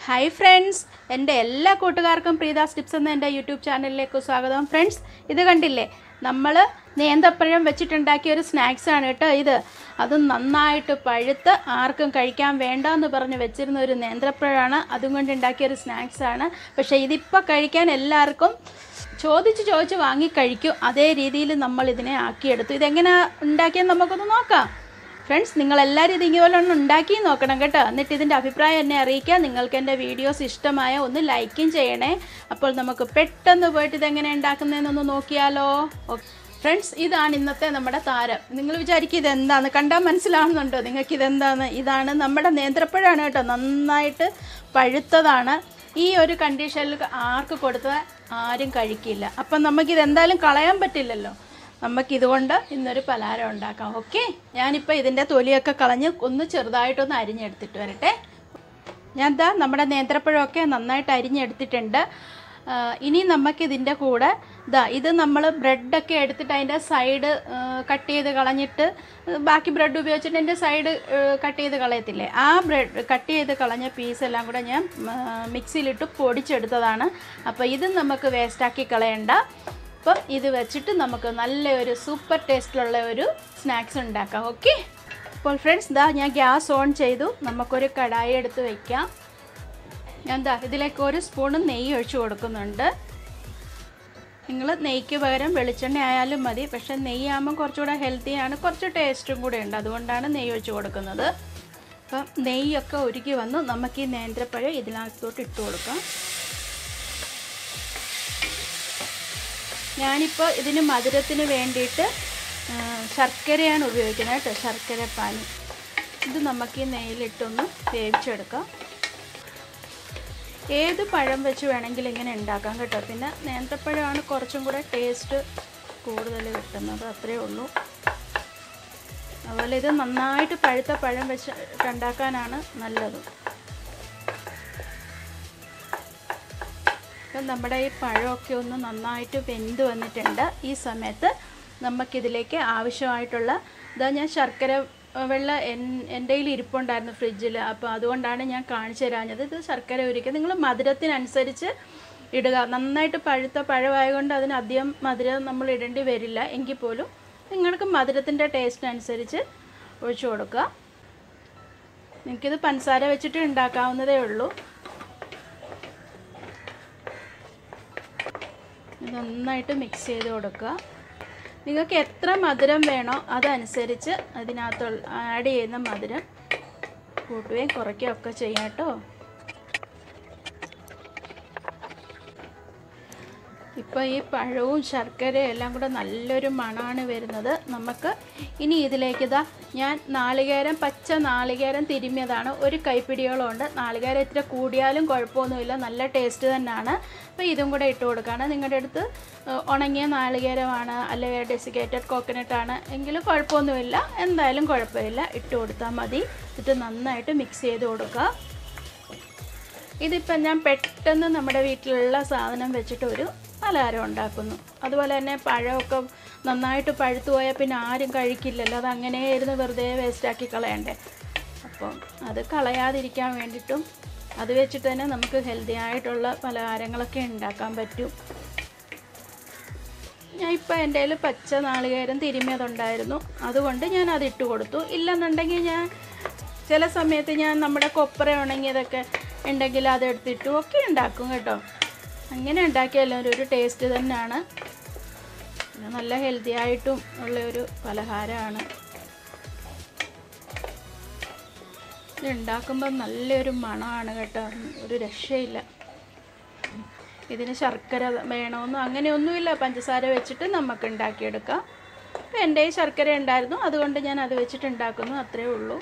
hi friends എൻ്റെ എല്ലാ കൂട്ടുകാർക്കും പ്രീതാസ് ടിപ്സ് എന്ന എൻ്റെ യൂട്യൂബ് ചാനലിലേക്ക് സ്വാഗതം ഫ്രണ്ട്സ് ഇത് കണ്ടില്ലേ നമ്മൾ നേന്തപ്പഴം വെച്ചിട്ടുണ്ടാക്കിയ ഒരു സ്നാക്സ് ആണ് കേട്ടോ ഇത് അത് നന്നായിട്ട് പഴുത്ത് ആർക്കും കഴിക്കാൻ വേണ്ട എന്ന് പറഞ്ഞ് വെച്ചിരുന്ന ഒരു നേന്ത്രപ്പഴമാണ് അതും കൊണ്ട് ഉണ്ടാക്കിയ ഒരു സ്നാക്സ് ആണ് പക്ഷേ ഇതിപ്പോൾ കഴിക്കാൻ എല്ലാവർക്കും ചോദിച്ച് ചോദിച്ച് വാങ്ങി കഴിക്കും അതേ രീതിയിൽ നമ്മൾ ഇതിനെ ആക്കിയെടുത്തു ഇതെങ്ങനെ ഉണ്ടാക്കിയെന്ന് നമുക്കൊന്ന് നോക്കാം ഫ്രണ്ട്സ് നിങ്ങളെല്ലാവരും ഇത് ഇതുപോലെ ഒന്ന് ഉണ്ടാക്കി നോക്കണം കേട്ടോ എന്നിട്ട് ഇതിൻ്റെ അഭിപ്രായം എന്നെ അറിയിക്കുക നിങ്ങൾക്ക് എൻ്റെ വീഡിയോസ് ഇഷ്ടമായ ഒന്ന് ലൈക്കും ചെയ്യണേ അപ്പോൾ നമുക്ക് പെട്ടെന്ന് പോയിട്ട് ഇതെങ്ങനെ ഉണ്ടാക്കുന്നതെന്നൊന്ന് നോക്കിയാലോ ഫ്രണ്ട്സ് ഇതാണ് ഇന്നത്തെ നമ്മുടെ താരം നിങ്ങൾ വിചാരിക്കും ഇതെന്താന്ന് കണ്ടാൽ മനസ്സിലാവുന്നുണ്ടോ നിങ്ങൾക്ക് ഇതെന്താന്ന് ഇതാണ് നമ്മുടെ നേന്ത്രപ്പഴമാണ് കേട്ടോ നന്നായിട്ട് പഴുത്തതാണ് ഈ ഒരു കണ്ടീഷനിൽ ആർക്ക് കൊടുത്താൽ ആരും കഴിക്കില്ല അപ്പം നമുക്കിത് എന്തായാലും കളയാൻ പറ്റില്ലല്ലോ നമുക്കിതുകൊണ്ട് ഇന്നൊരു പലഹാരം ഉണ്ടാക്കാം ഓക്കെ ഞാനിപ്പോൾ ഇതിൻ്റെ തൊലിയൊക്കെ കളഞ്ഞ് ഒന്ന് ചെറുതായിട്ടൊന്ന് അരിഞ്ഞെടുത്തിട്ട് വരട്ടെ ഞാൻ ദാ നമ്മുടെ നേന്ത്രപ്പഴമൊക്കെ നന്നായിട്ട് അരിഞ്ഞെടുത്തിട്ടുണ്ട് ആ, ഇനി നമുക്കിതിൻ്റെ കൂടെ ഇതാ ഇത് നമ്മൾ ബ്രെഡൊക്കെ എടുത്തിട്ട് അതിൻ്റെ സൈഡ് കട്ട് ചെയ്ത് കളഞ്ഞിട്ട് ബാക്കി ബ്രെഡ് ഉപയോഗിച്ചിട്ട് എൻ്റെ സൈഡ് കട്ട് ചെയ്ത് കളയത്തില്ലേ ആ ബ്രെഡ് കട്ട് ചെയ്ത് കളഞ്ഞ പീസ് എല്ലാം കൂടെ ഞാൻ ആ, മിക്സിയിലിട്ട് പൊടിച്ചെടുത്തതാണ് അപ്പോൾ ഇത് നമുക്ക് വേസ്റ്റാക്കി കളയണ്ട അപ്പം ഇത് വെച്ചിട്ട് നമുക്ക് നല്ല ഒരു സൂപ്പർ ടേസ്റ്റിലുള്ള ഒരു സ്നാക്സ് ഉണ്ടാക്കാം ഓക്കെ അപ്പോൾ ഫ്രണ്ട്സ് ദാ ഞാൻ ഗ്യാസ് ഓൺ ചെയ്തു നമുക്കൊരു കടായി എടുത്ത് വയ്ക്കാം ഞാൻ ദാ ഇതിലേക്ക് ഒരു സ്പൂണ് നെയ്യ് ഒഴിച്ചു കൊടുക്കുന്നുണ്ട് നിങ്ങൾ നെയ്ക്ക് പകരം വെളിച്ചെണ്ണ ആയാലും മതി പക്ഷേ നെയ്യാകുമ്പോൾ കുറച്ചുകൂടെ ഹെൽത്തിയാണ് കുറച്ച് ടേസ്റ്റും കൂടെ ഉണ്ട് അതുകൊണ്ടാണ് നെയ്യ് ഒഴിച്ച് കൊടുക്കുന്നത് അപ്പം നെയ്യൊക്കെ ഒരുക്കി വന്നു നമുക്ക് ഈ നേന്ത്രപ്പഴം ഇതിനകത്തോട്ട് ഇട്ട് കൊടുക്കാം ഞാനിപ്പോൾ ഇതിന് മധുരത്തിന് വേണ്ടിയിട്ട് ആ, ശർക്കരയാണ് ഉപയോഗിക്കുന്നത് കേട്ടോ ശർക്കര പാനി ഇത് നമുക്ക് ഈ നെയ്യിലിട്ടൊന്ന് വേവിച്ചെടുക്കാം ഏത് പഴം വെച്ച് വേണമെങ്കിലും ഇങ്ങനെ ഉണ്ടാക്കാം കേട്ടോ പിന്നെ നേന്ത്രപ്പഴമാണ് കുറച്ചും കൂടെ ടേസ്റ്റ് കൂടുതൽ കിട്ടുന്നത് അത്രയേ ഉള്ളൂ അതുപോലെ ഇത് നന്നായിട്ട് പഴുത്ത പഴം വെച്ച് ഉണ്ടാക്കാനാണ് നല്ലത് അപ്പം നമ്മുടെ ഈ പഴമൊക്കെ ഒന്ന് നന്നായിട്ട് വെന്ത് വന്നിട്ടുണ്ട് ഈ സമയത്ത് നമുക്കിതിലേക്ക് ആവശ്യമായിട്ടുള്ള ഇതാ ഞാൻ ശർക്കര അഹ് വെള്ള എൻ എൻ്റെ കയ്യിൽ ഇരിപ്പുണ്ടായിരുന്നു ഫ്രിഡ്ജിൽ അപ്പോൾ അതുകൊണ്ടാണ് ഞാൻ കാണിച്ചു തരാഞ്ഞത് ഇത് ശർക്കര ഉരുക്കുക നിങ്ങൾ മധുരത്തിനനുസരിച്ച് ഇടുക നന്നായിട്ട് പഴുത്ത പഴമായതുകൊണ്ട് അതിന് അധികം മധുരം നമ്മൾ ഇടേണ്ടി വരില്ല എങ്കിൽ പോലും നിങ്ങൾക്ക് മധുരത്തിൻ്റെ ടേസ്റ്റിനനുസരിച്ച് ഒഴിച്ചു കൊടുക്കുക നിങ്ങൾക്കിത് പഞ്ചസാര വെച്ചിട്ട് ഉണ്ടാക്കാവുന്നതേ ഉള്ളൂ ഇത് നന്നായിട്ട് മിക്സ് ചെയ്ത് കൊടുക്കുക നിങ്ങൾക്ക് എത്ര മധുരം വേണോ അതനുസരിച്ച് അതിനകത്തുള്ള ആഡ് ചെയ്യുന്ന മധുരം കൂട്ടുകയും കുറയ്ക്കുകയും ഒക്കെ ചെയ്യാം കേട്ടോ ഇപ്പോൾ ഈ പഴവും ശർക്കരയും എല്ലാം കൂടെ നല്ലൊരു മണമാണ് വരുന്നത് നമുക്ക് ഇനി ഇതിലേക്ക് ഇതാ ഞാൻ നാളികേരം പച്ച നാളികേരം തിരുമ്മിയതാണ് ഒരു കൈപ്പിടിയോളം ഉണ്ട് നാളികേരം ഇത്ര കൂടിയാലും കുഴപ്പമൊന്നുമില്ല നല്ല ടേസ്റ്റ് തന്നെയാണ് അപ്പോൾ ഇതും കൂടെ ഇട്ട് കൊടുക്കുകയാണ് നിങ്ങളുടെ അടുത്ത് ഏഹ്, ഉണങ്ങിയ നാളികേരമാണ് അല്ലെങ്കിൽ ഡെസിക്കേറ്റഡ് കോക്കനട്ടാണ് എങ്കിലും കുഴപ്പമൊന്നുമില്ല എന്തായാലും കുഴപ്പമില്ല ഇട്ട് കൊടുത്താൽ മതി ഇത് നന്നായിട്ട് മിക്സ് ചെയ്ത് കൊടുക്കുക ഇതിപ്പം ഞാൻ പെട്ടെന്ന് നമ്മുടെ വീട്ടിലുള്ള സാധനം വെച്ചിട്ട് ഒരു പലഹാരം ഉണ്ടാക്കുന്നു അതുപോലെ തന്നെ പഴമൊക്കെ നന്നായിട്ട് പഴുത്തു പോയാൽ പിന്നെ ആരും കഴിക്കില്ലല്ലോ അത് അങ്ങനെ ഇരുന്ന് വെറുതെ വേസ്റ്റാക്കി കളയണ്ടേ അപ്പം അത് കളയാതിരിക്കാൻ വേണ്ടിയിട്ടും അത് വെച്ചിട്ട് തന്നെ നമുക്ക് ഹെൽത്തി ആയിട്ടുള്ള പലഹാരങ്ങളൊക്കെ ഉണ്ടാക്കാൻ പറ്റും ഞാൻ ഇപ്പോൾ എൻ്റെ കയ്യിൽ പച്ച നാളികേരം തിരുമ്മിയതുണ്ടായിരുന്നു അതുകൊണ്ട് ഞാൻ അത് ഇട്ട് കൊടുത്തു ഇല്ലെന്നുണ്ടെങ്കിൽ ഞാൻ ചില സമയത്ത് ഞാൻ നമ്മുടെ കൊപ്പര ഉണങ്ങിയതൊക്കെ ഉണ്ടെങ്കിൽ അതെടുത്തിട്ടു ഒക്കെ ഉണ്ടാക്കും കേട്ടോ അങ്ങനെ ഉണ്ടാക്കിയാലും ഒരു- ഒരു ടേസ്റ്റ് തന്നെയാണ് പിന്നെ നല്ല ഹെൽത്തി ആയിട്ടും ഉള്ള ഒരു പലഹാരമാണ് ഇത് ഉണ്ടാക്കുമ്പോൾ നല്ലൊരു മണമാണ് കേട്ടോ ഒരു രക്ഷയില്ല ഇതിന് ശർക്കര വേണമെന്നോ അങ്ങനെയൊന്നുമില്ല പഞ്ചസാര വെച്ചിട്ട് നമുക്ക് ഉണ്ടാക്കിയെടുക്കാം അപ്പോൾ എൻ്റെ കയ്യിൽ ശർക്കര ഉണ്ടായിരുന്നു അതുകൊണ്ട് ഞാൻ അത് വെച്ചിട്ട് ഉണ്ടാക്കുന്നു അത്രയേ ഉള്ളൂ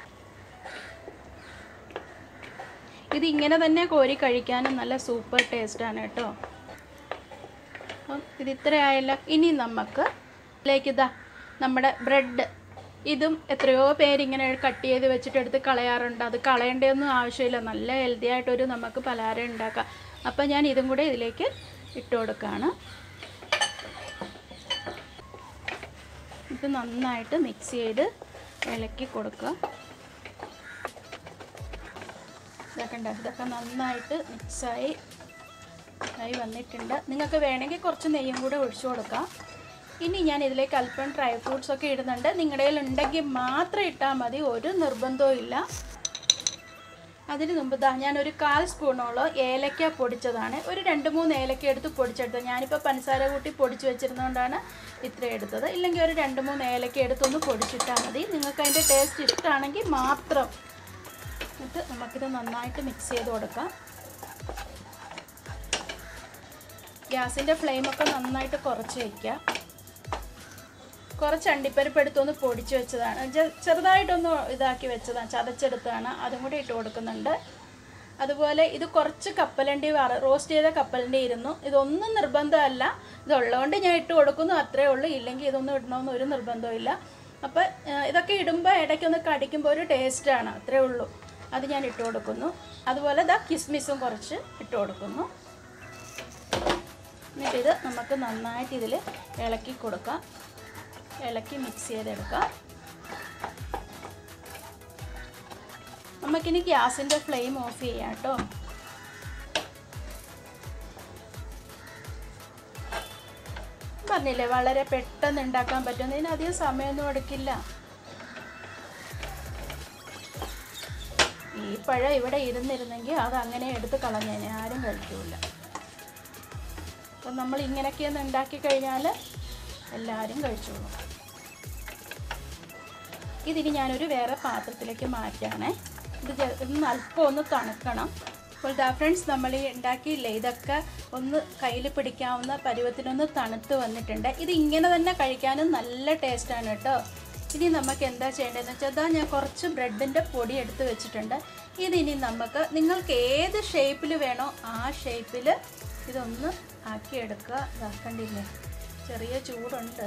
ഇത് ഇങ്ങനെ തന്നെ കോരി കഴിക്കാനും നല്ല സൂപ്പർ ടേസ്റ്റാണ് കേട്ടോ അപ്പം ഇത് ഇത്രയായല്ലോ ഇനി നമുക്ക് ഇതിലേക്ക് ഇതാ നമ്മുടെ ബ്രെഡ് ഇതും എത്രയോ പേരിങ്ങനെ കട്ട് ചെയ്ത് വെച്ചിട്ട് എടുത്ത് കളയാറുണ്ട് അത് കളയേണ്ടതൊന്നും ആവശ്യമില്ല നല്ല ഹെൽത്തി ആയിട്ടൊരു നമുക്ക് പലഹാരം ഉണ്ടാക്കാം അപ്പം ഞാൻ ഇതും കൂടെ ഇതിലേക്ക് ഇട്ട് കൊടുക്കുകയാണ് ഇത് നന്നായിട്ട് മിക്സ് ചെയ്ത് ഇളക്കി കൊടുക്കുക ഇതൊക്കെ ഇതൊക്കെ നന്നായിട്ട് മിക്സായി ആയി വന്നിട്ടുണ്ട് നിങ്ങൾക്ക് വേണമെങ്കിൽ കുറച്ച് നെയ്യും കൂടെ ഒഴിച്ചു കൊടുക്കാം ഇനി ഞാൻ ഇതിലേക്ക് അല്പം ഡ്രൈ ഫ്രൂട്ട്സ് ഒക്കെ ഇടുന്നുണ്ട് നിങ്ങളുടെ കയ്യിൽ ഉണ്ടെങ്കിൽ മാത്രം ഇട്ടാൽ മതി ഒരു നിർബന്ധവും ഇല്ല അതിന് മുമ്പ് ദാ ഞാൻ ഒരു കാൽ സ്പൂണോളം ഏലക്ക പൊടിച്ചതാണ് ഒരു രണ്ട് മൂന്ന് ഏലക്ക എടുത്ത് പൊടിച്ചെടുത്തത് ഞാനിപ്പോൾ പഞ്ചസാര കൂട്ടി പൊടിച്ച് വെച്ചിരുന്നതുകൊണ്ടാണ് ഇത്ര എടുത്തത് ഇല്ലെങ്കിൽ ഒരു രണ്ട് മൂന്ന് ഏലക്ക എടുത്തൊന്ന് പൊടിച്ചിട്ടാൽ മതി നിങ്ങൾക്ക് അതിൻ്റെ ടേസ്റ്റ് ഇഷ്ടമാണെങ്കിൽ മാത്രം എന്നിട്ട് നമുക്കിത് നന്നായിട്ട് മിക്സ് ചെയ്ത് കൊടുക്കാം ഗ്യാസിൻ്റെ ഫ്ലെയിമൊക്കെ നന്നായിട്ട് കുറച്ച് വയ്ക്കുക കുറച്ച് അണ്ടിപ്പരിപ്പ് എടുത്തൊന്ന് പൊടിച്ച് വെച്ചതാണ് ജെ- ചെറുതായിട്ടൊന്ന് ഇതാക്കി വെച്ചതാണ് ചതച്ചെടുത്താണ് അതും കൂടി ഇട്ട് കൊടുക്കുന്നുണ്ട് അതുപോലെ ഇത് കുറച്ച് കപ്പലണ്ടി വറ റോസ്റ്റ് ചെയ്ത കപ്പലണ്ടി ഇരുന്നു ഇതൊന്നും നിർബന്ധമല്ല ഇതുള്ളതുകൊണ്ട് ഞാൻ ഇട്ട് കൊടുക്കുന്നു അത്രേ ഉള്ളൂ ഇല്ലെങ്കിൽ ഇതൊന്നും ഇടണമെന്ന് ഒരു നിർബന്ധവും ഇല്ല അപ്പോൾ ഇതൊക്കെ ഇടുമ്പോൾ ഇടയ്ക്കൊന്ന് കടിക്കുമ്പോൾ ഒരു ടേസ്റ്റാണ് അത്രേ ഉള്ളൂ അത് ഞാൻ ഇട്ട് കൊടുക്കുന്നു അതുപോലെ ഇതാ കിസ്മിസും കുറച്ച് ഇട്ട് കൊടുക്കുന്നു എന്നിട്ട് ഇത് നമുക്ക് നന്നായിട്ട് ഇതിൽ ഇളക്കി കൊടുക്കാം ഇളക്കി മിക്സ് ചെയ്തെടുക്കാം നമുക്കിനി ഗ്യാസിൻ്റെ ഫ്ലെയിം ഓഫ് ചെയ്യാം കേട്ടോ പറഞ്ഞില്ലേ വളരെ പെട്ടെന്ന് ഉണ്ടാക്കാൻ പറ്റും ഇതിന് അധികം സമയമൊന്നും എടുക്കില്ല ഈ പഴം ഇവിടെ ഇരുന്നിരുന്നെങ്കിൽ അത് അങ്ങനെ എടുത്ത് കളഞ്ഞേനെ ആരും കഴിക്കൂല അപ്പം നമ്മൾ ഇങ്ങനെയൊക്കെയൊന്ന് ഉണ്ടാക്കി കഴിഞ്ഞാൽ എല്ലാവരും കഴിച്ചോളും ഇതിന് ഞാനൊരു വേറെ പാത്രത്തിലേക്ക് മാറ്റാണേ ഇത് ജെ- ഒന്ന് അല്പം ഒന്ന് തണുക്കണം അപ്പോൾ ദാ ഫ്രണ്ട്സ് നമ്മൾ ഈ ഉണ്ടാക്കിയില്ലേ ഇതൊക്കെ ഒന്ന് കയ്യിൽ പിടിക്കാവുന്ന പരുവത്തിനൊന്ന് തണുത്ത് വന്നിട്ടുണ്ട് ഇത് ഇങ്ങനെ തന്നെ കഴിക്കാനും നല്ല ടേസ്റ്റാണ് കേട്ടോ ഇനി നമുക്ക് എന്താ ചെയ്യേണ്ടതെന്ന് വെച്ചാൽ അതാ ഞാൻ കുറച്ച് ബ്രെഡിൻ്റെ പൊടി എടുത്ത് വെച്ചിട്ടുണ്ട് ഇതിനി നമുക്ക് നിങ്ങൾക്ക് ഏത് ഷേപ്പിൽ വേണോ ആ ഷേപ്പിൽ ഇതൊന്ന് ആക്കിയെടുക്കുക ഇതാ കണ്ടില്ലേ ചെറിയ ചൂടുണ്ട്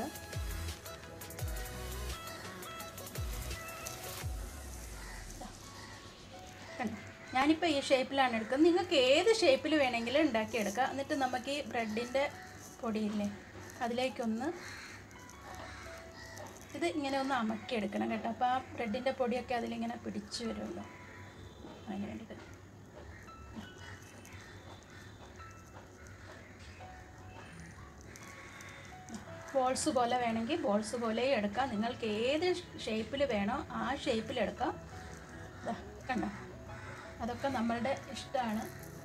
കണ്ടോ ഞാനിപ്പോൾ ഈ ഷേപ്പിലാണ് എടുക്കുന്നത് നിങ്ങൾക്ക് ഏത് ഷേപ്പിൽ വേണമെങ്കിലും ഉണ്ടാക്കിയെടുക്കാം എന്നിട്ട് നമുക്ക് ഈ ബ്രെഡിൻ്റെ പൊടിയില്ലേ അതിലേക്കൊന്ന് ഇത് ഇങ്ങനെ ഒന്ന് അമക്കിയെടുക്കണം കേട്ടോ അപ്പോൾ ആ ബ്രെഡിൻ്റെ പൊടിയൊക്കെ അതിലിങ്ങനെ പിടിച്ചു വരുമല്ലോ അതിന് വേണ്ടിയിട്ട് ബോൾസ് പോലെ വേണമെങ്കിൽ ബോൾസ് പോലെയും എടുക്കാം നിങ്ങൾക്ക് ഏത് ഷേപ്പിൽ വേണോ ആ ഷേപ്പിൽ എടുക്കാം ദാ, കണ്ടോ അതൊക്കെ നമ്മളുടെ ഇഷ്ടമാണ്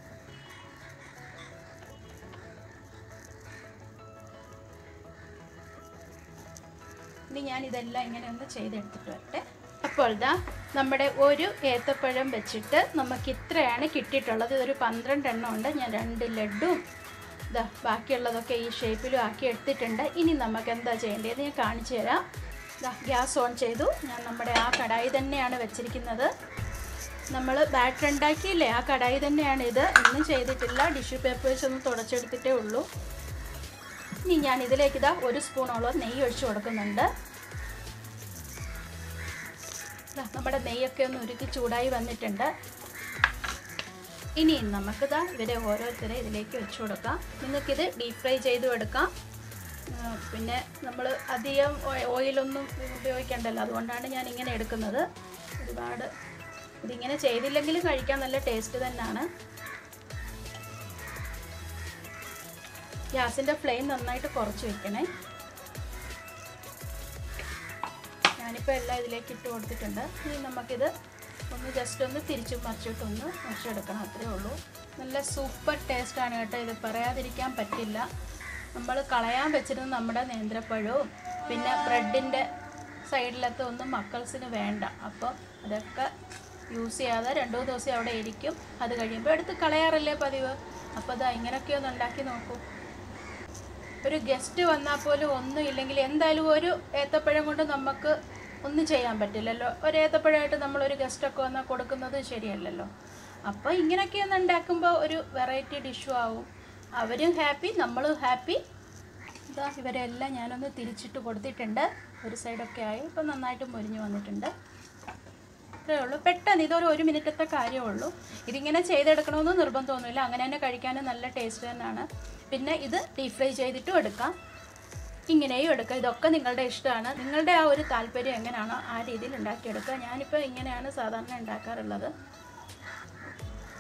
ഇനി ഞാൻ ഇതെല്ലാം ഇങ്ങനെ ഒന്ന് ചെയ്തെടുത്തിട്ട് വരട്ടെ അപ്പോൾ ഇതാ നമ്മുടെ ഒരു ഏത്തപ്പഴം വെച്ചിട്ട് നമുക്ക് ഇത്രയാണ് കിട്ടിയിട്ടുള്ളത് ഇതൊരു പന്ത്രണ്ട് എണ്ണം ഉണ്ട് ഞാൻ രണ്ട് ലഡും ഇതാ ബാക്കിയുള്ളതൊക്കെ ഈ ഷേപ്പിലും ആക്കി എടുത്തിട്ടുണ്ട് ഇനി നമുക്ക് എന്താ ചെയ്യേണ്ടത് ഞാൻ കാണിച്ചു തരാം ഇതാ ഗ്യാസ് ഓൺ ചെയ്തു ഞാൻ നമ്മുടെ ആ കടായി തന്നെയാണ് വെച്ചിരിക്കുന്നത് നമ്മൾ ബാറ്റർ ഉണ്ടാക്കിയില്ലേ ആ കടായി തന്നെയാണ് ഇത് ഒന്നും ചെയ്തിട്ടില്ല ടിഷ്യൂ പേപ്പേഴ്സ് ഒന്ന് തുടച്ചെടുത്തിട്ടേ ഉള്ളൂ ഇനി ഞാൻ ഇതിലേക്ക് ഇതാ ഒരു സ്പൂണോളം നെയ്യ് ഒഴിച്ചു കൊടുക്കുന്നുണ്ട് ദാ നമ്മുടെ നെയ്യൊക്കെ ഒന്ന് ഉരുക്കി ചൂടായി വന്നിട്ടുണ്ട് ഇനി നമുക്കിതാ ഇവരെ ഓരോരുത്തരെ ഇതിലേക്ക് വെച്ച് കൊടുക്കാം നിങ്ങൾക്കിത് ഡീപ് ഫ്രൈ ചെയ്തും എടുക്കാം ആ, പിന്നെ നമ്മൾ അധികം ഓ- ഓയിലൊന്നും ഉപയോഗിക്കണ്ടല്ലോ അതുകൊണ്ടാണ് ഞാൻ ഇങ്ങനെ എടുക്കുന്നത് ഒരുപാട് ഇതിങ്ങനെ ചെയ്തില്ലെങ്കിലും കഴിക്കാൻ നല്ല ടേസ്റ്റ് തന്നെയാണ് ഗ്യാസിൻ്റെ ഫ്ലെയിം നന്നായിട്ട് കുറച്ച് വെക്കണേ ഞാനിപ്പോൾ എല്ലാം ഇതിലേക്ക് ഇട്ട് കൊടുത്തിട്ടുണ്ട് ഇനി നമുക്കിത് ഒന്ന് ജസ്റ്റ് ഒന്ന് തിരിച്ചും മറിച്ചിട്ടൊന്ന് മുറിച്ചെടുക്കണം അത്രേ ഉള്ളൂ നല്ല സൂപ്പർ ടേസ്റ്റാണ് കേട്ടോ ഇത് പറയാതിരിക്കാൻ പറ്റില്ല നമ്മൾ കളയാൻ വെച്ചിരുന്ന നമ്മുടെ നേന്ത്രപ്പഴവും പിന്നെ ബ്രെഡിൻ്റെ സൈഡിലത്തെ ഒന്നും മക്കൾസിന് വേണ്ട അപ്പോൾ അതൊക്കെ യൂസ് ചെയ്യാതെ രണ്ടു മൂന്ന് ദിവസം അവിടെ ഇരിക്കും അത് കഴിയുമ്പോൾ എടുത്ത് കളയാറല്ലേ പതിവ് അപ്പോൾ അതാ ഇങ്ങനെയൊക്കെ ഒന്ന് ഉണ്ടാക്കി നോക്കൂ ഒരു ഗസ്റ്റ് വന്നാൽ പോലും ഒന്നും ഇല്ലെങ്കിൽ എന്തായാലും ഒരു ഏത്തപ്പഴം കൊണ്ട് നമുക്ക് ഒന്നും ചെയ്യാൻ പറ്റില്ലല്ലോ ഒരു ഏത്തപ്പഴമായിട്ട് നമ്മളൊരു ഗസ്റ്റൊക്കെ വന്നാൽ കൊടുക്കുന്നത് ശരിയല്ലല്ലോ അപ്പോൾ ഇങ്ങനെയൊക്കെ ഒന്ന് ഉണ്ടാക്കുമ്പോൾ ഒരു വെറൈറ്റി ഡിഷും ആവും അവരും ഹാപ്പി നമ്മളും ഹാപ്പി ഇതാ ഇവരെല്ലാം ഞാനൊന്ന് തിരിച്ചിട്ട് കൊടുത്തിട്ടുണ്ട് ഒരു സൈഡൊക്കെ ആയി ഇപ്പം നന്നായിട്ട് മുരിഞ്ഞ് വന്നിട്ടുണ്ട് ഇത്രയേ ഉള്ളൂ പെട്ടെന്ന് ഇതൊരു ഒരു മിനിറ്റത്തെ കാര്യമേ ഉള്ളൂ ഇതിങ്ങനെ ചെയ്തെടുക്കണമെന്ന് നിർബന്ധമൊന്നുമില്ല അങ്ങനെ തന്നെ കഴിക്കാനും നല്ല ടേസ്റ്റ് തന്നെയാണ് പിന്നെ ഇത് ഡീപ് ഫ്രൈ ചെയ്തിട്ടും എടുക്കാം ഇങ്ങനെയും എടുക്കാം ഇതൊക്കെ നിങ്ങളുടെ ഇഷ്ടമാണ് നിങ്ങളുടെ ആ ഒരു താല്പര്യം എങ്ങനെയാണോ ആ രീതിയിൽ ഉണ്ടാക്കിയെടുക്കുക ഞാനിപ്പോൾ ഇങ്ങനെയാണ് സാധാരണ ഉണ്ടാക്കാറുള്ളത്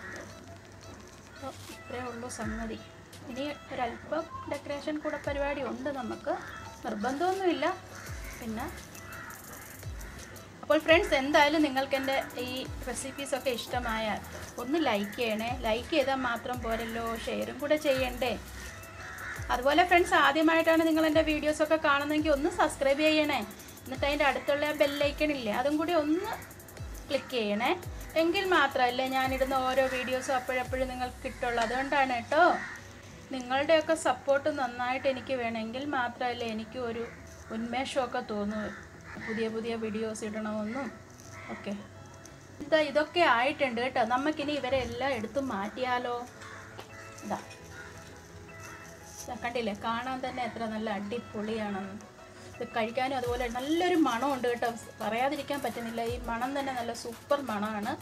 അപ്പോൾ ഇത്രയേ ഉള്ളൂ സംഗതി ഇനി ഒരല്പം ഡെക്കറേഷൻ കൂടെ പരിപാടി ഉണ്ട് നമുക്ക് നിർബന്ധമൊന്നുമില്ല പിന്നെ അപ്പോൾ ഫ്രണ്ട്സ് എന്തായാലും നിങ്ങൾക്ക് എൻ്റെ ഈ റെസിപ്പീസൊക്കെ ഇഷ്ടമായാൽ ഒന്ന് ലൈക്ക് ചെയ്യണേ ലൈക്ക് ചെയ്താൽ മാത്രം പോരല്ലോ ഷെയറും കൂടെ ചെയ്യണ്ടേ അതുപോലെ ഫ്രണ്ട്സ് ആദ്യമായിട്ടാണ് നിങ്ങൾ എൻ്റെ വീഡിയോസൊക്കെ കാണുന്നതെങ്കിൽ ഒന്ന് സബ്സ്ക്രൈബ് ചെയ്യണേ എന്നിട്ട് അതിൻ്റെ അടുത്തുള്ള ആ ബെല്ലൈക്കൺ ഇല്ലേ അതും കൂടി ഒന്ന് ക്ലിക്ക് ചെയ്യണേ എങ്കിൽ മാത്രമല്ലേ ഞാനിടുന്ന ഓരോ വീഡിയോസും അപ്പോഴപ്പോഴും നിങ്ങൾക്ക് കിട്ടുള്ളൂ അതുകൊണ്ടാണ് കേട്ടോ നിങ്ങളുടെയൊക്കെ സപ്പോർട്ട് നന്നായിട്ട് എനിക്ക് വേണമെങ്കിൽ മാത്രമല്ലേ എനിക്ക് ഒരു ഉന്മേഷമൊക്കെ തോന്നൂ പുതിയ പുതിയ വീഡിയോസ് ഇടണമെന്നും ഓക്കെ ഇതാ ഇതൊക്കെ ആയിട്ടുണ്ട് കേട്ടോ നമുക്കിനി ഇവരെ എല്ലാം എടുത്ത് മാറ്റിയാലോ ഇതാ ഇതാ കണ്ടില്ലേ കാണാൻ തന്നെ എത്ര നല്ല അടിപൊളിയാണെന്ന് ഇത് കഴിക്കാനും അതുപോലെ നല്ലൊരു മണമുണ്ട് കേട്ടോ പറയാതിരിക്കാൻ പറ്റുന്നില്ല ഈ മണം തന്നെ നല്ല സൂപ്പർ മണമാണ്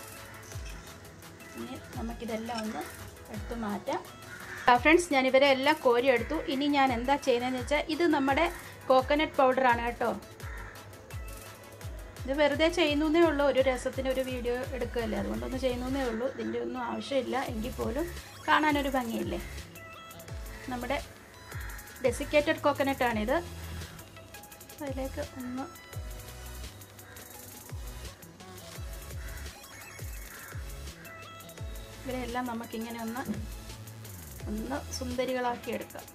ഇനി നമുക്കിതെല്ലാം ഒന്ന് എടുത്ത് മാറ്റാം ഫ്രണ്ട്സ് ഞാൻ ഇവരെ എല്ലാം കോരി എടുത്തു ഇനി ഞാൻ എന്താ ചെയ്യുന്നതെന്ന് വെച്ചാൽ ഇത് നമ്മുടെ കോക്കനട്ട് പൗഡറാണ് കേട്ടോ ഇത് വെറുതെ ചെയ്യുന്നേ ഉള്ളൂ ഒരു രസത്തിന് ഒരു വീഡിയോ എടുക്കുകയല്ലേ അതുകൊണ്ടൊന്ന് ചെയ്യുന്നേ ഉള്ളൂ ഇതിൻ്റെ ഒന്നും ആവശ്യമില്ല എങ്കിൽ പോലും കാണാനൊരു ഭംഗിയില്ലേ നമ്മുടെ ഡെസിക്കേറ്റഡ് കോക്കനട്ടാണിത് അതിലേക്ക് ഒന്ന് ഇവരെല്ലാം നമുക്കിങ്ങനെ ഒന്ന് ഒന്ന് സുന്ദരികളാക്കി എടുക്കാം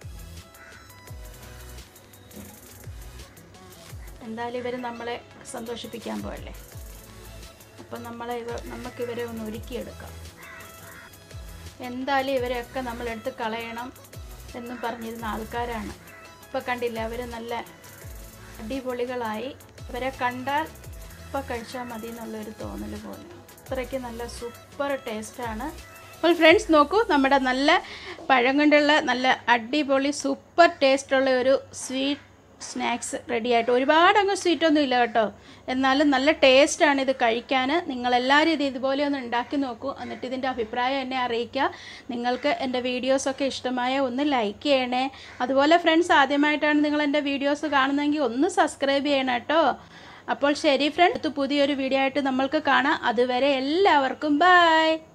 എന്തായാലും ഇവർ നമ്മളെ സന്തോഷിപ്പിക്കാൻ പോയല്ലേ അപ്പം നമ്മളെ ഇവ നമുക്കിവരെ ഒന്ന് ഒരുക്കിയെടുക്കാം എന്തായാലും ഇവരെയൊക്കെ നമ്മളെടുത്ത് കളയണം എന്നും പറഞ്ഞിരുന്ന ആൾക്കാരാണ് ഇപ്പോൾ കണ്ടില്ല അവർ നല്ല അടിപൊളികളായി ഇവരെ കണ്ടാൽ ഇപ്പോൾ കഴിച്ചാൽ മതി എന്നുള്ളൊരു തോന്നൽ പോലെ അത്രയ്ക്ക് നല്ല സൂപ്പർ ടേസ്റ്റാണ് അപ്പോൾ ഫ്രണ്ട്സ് നോക്കൂ നമ്മുടെ നല്ല പഴം കൊണ്ടുള്ള നല്ല അടിപൊളി സൂപ്പർ ടേസ്റ്റുള്ള ഒരു സ്വീറ്റ് സ്നാക്സ് റെഡി ആയിട്ട് ഒരുപാട് അങ്ങ് സ്വീറ്റ് ഒന്നും ഇല്ല കേട്ടോ എന്നാലും നല്ല ടേസ്റ്റാണ് ഇത് കഴിക്കാൻ നിങ്ങളെല്ലാവരും ഇത് ഇതുപോലെ ഒന്ന് ഉണ്ടാക്കി നോക്കൂ എന്നിട്ട് ഇതിൻ്റെ അഭിപ്രായം എന്നെ അറിയിക്കുക നിങ്ങൾക്ക് എൻ്റെ വീഡിയോസൊക്കെ ഇഷ്ടമായ ഒന്ന് ലൈക്ക് ചെയ്യണേ അതുപോലെ ഫ്രണ്ട്സ് ആദ്യമായിട്ടാണ് നിങ്ങൾ എൻ്റെ വീഡിയോസ് കാണുന്നതെങ്കിൽ ഒന്ന് സബ്സ്ക്രൈബ് ചെയ്യണം കേട്ടോ അപ്പോൾ ശരി ഫ്രണ്ട്സ് പുതിയൊരു വീഡിയോ ആയിട്ട് നമ്മൾക്ക് കാണാം അതുവരെ എല്ലാവർക്കും ബൈ